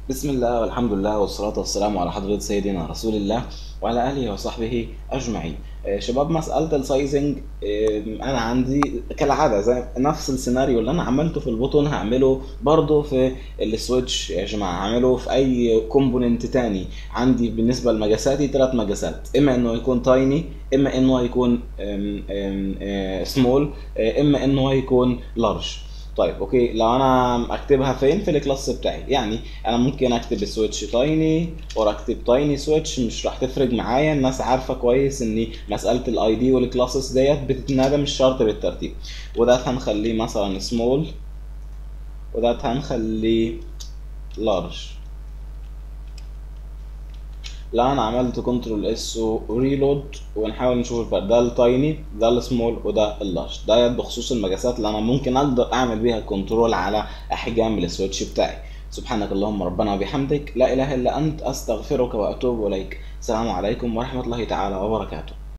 بسم الله والحمد لله والصلاة والسلام على حضرة سيدنا رسول الله وعلى آله وصحبه أجمعين آه، شباب مسألة السايزنج آه، أنا عندي كالعادة زي نفس السيناريو اللي أنا عملته في البوتون هعمله برضه في السويتش يا جماعة هعمله في أي كومبوننت تاني عندي بالنسبة لمقاساتي ثلاث مقاسات إما إنه يكون تايني إما إنه يكون سمول إما إنه يكون لارج طيب اوكي لو انا اكتبها فين في الكلاس بتاعي يعني انا ممكن اكتب سويتش تايني اور اكتب تايني سويتش مش راح تفرق معايا الناس عارفه كويس ان مساله الاي دي والكلاسز ديت بتتنادى مش شرط بالترتيب وده هنخليه مثلا سمول وده هنخليه لارج لو انا عملت كنترول اس وريلود ونحاول نشوف الفرق ده التايني ده السمول وده اللارج ده بخصوص المقاسات اللي انا ممكن اقدر اعمل بيها كنترول على احجام السويتش بتاعي سبحانك اللهم ربنا وبحمدك لا اله الا انت استغفرك واتوب اليك السلام عليكم ورحمه الله تعالى وبركاته